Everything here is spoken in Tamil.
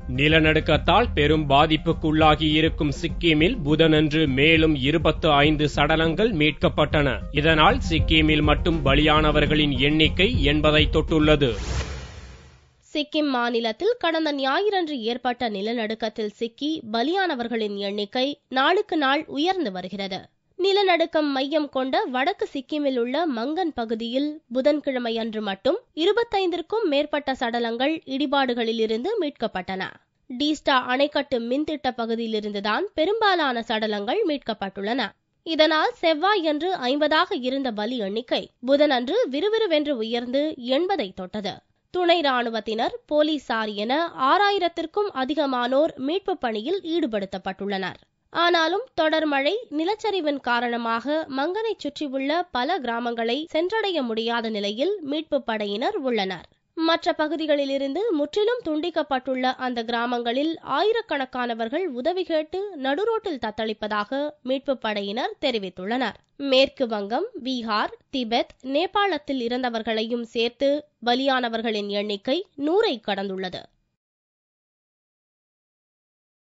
நிலநடுக்கத்தால் பெரும் பாதிப்புக்குள்ளாகி இருக்கும் சிக்கிமில் புதனன்று மேலும் இருபத்து ஐந்து சடலங்கள் மீட்கப்பட்டன இதனால் சிக்கிமில் மட்டும் பலியானவர்களின் எண்ணிக்கை எண்பதை தொட்டுள்ளது சிக்கிம் மாநிலத்தில் கடந்த ஞாயிறன்று ஏற்பட்ட நிலநடுக்கத்தில் சிக்கி பலியானவர்களின் எண்ணிக்கை நாளுக்கு நாள் உயர்ந்து வருகிறது நிலநடுக்கம் மையம் கொண்ட வடக்கு சிக்கிமில் உள்ள மங்கன் பகுதியில் புதன்கிழமை அன்று மட்டும் இருபத்தைந்திற்கும் மேற்பட்ட சடலங்கள் இடிபாடுகளில் இருந்து மீட்கப்பட்டன டீஸ்டா அணைக்கட்டு மின்திட்ட பகுதியிலிருந்துதான் பெரும்பாலான சடலங்கள் மீட்கப்பட்டுள்ளன இதனால் செவ்வாயன்று ஐம்பதாக இருந்த பலி எண்ணிக்கை புதனன்று விறுவிறுவென்று உயர்ந்து எண்பதை தொட்டது துணை ராணுவத்தினர் போலீசார் என ஆறாயிரத்திற்கும் அதிகமானோர் மீட்புப் பணியில் ஈடுபடுத்தப்பட்டுள்ளனர் ஆனாலும் தொடர் மழை நிலச்சரிவின் காரணமாக மங்கனை சுற்றியுள்ள பல கிராமங்களை சென்றடைய முடியாத நிலையில் மீட்புப் படையினர் உள்ளனர் மற்ற பகுதிகளிலிருந்து முற்றிலும் துண்டிக்கப்பட்டுள்ள அந்த கிராமங்களில் ஆயிரக்கணக்கானவர்கள் உதவி கேட்டு நடுரோட்டில் தத்தளிப்பதாக மீட்புப் படையினர் தெரிவித்துள்ளனர் மேற்கு வங்கம் பீகார் திபெத் நேபாளத்தில் இறந்தவர்களையும் சேர்த்து பலியானவர்களின் எண்ணிக்கை நூறை கடந்துள்ளது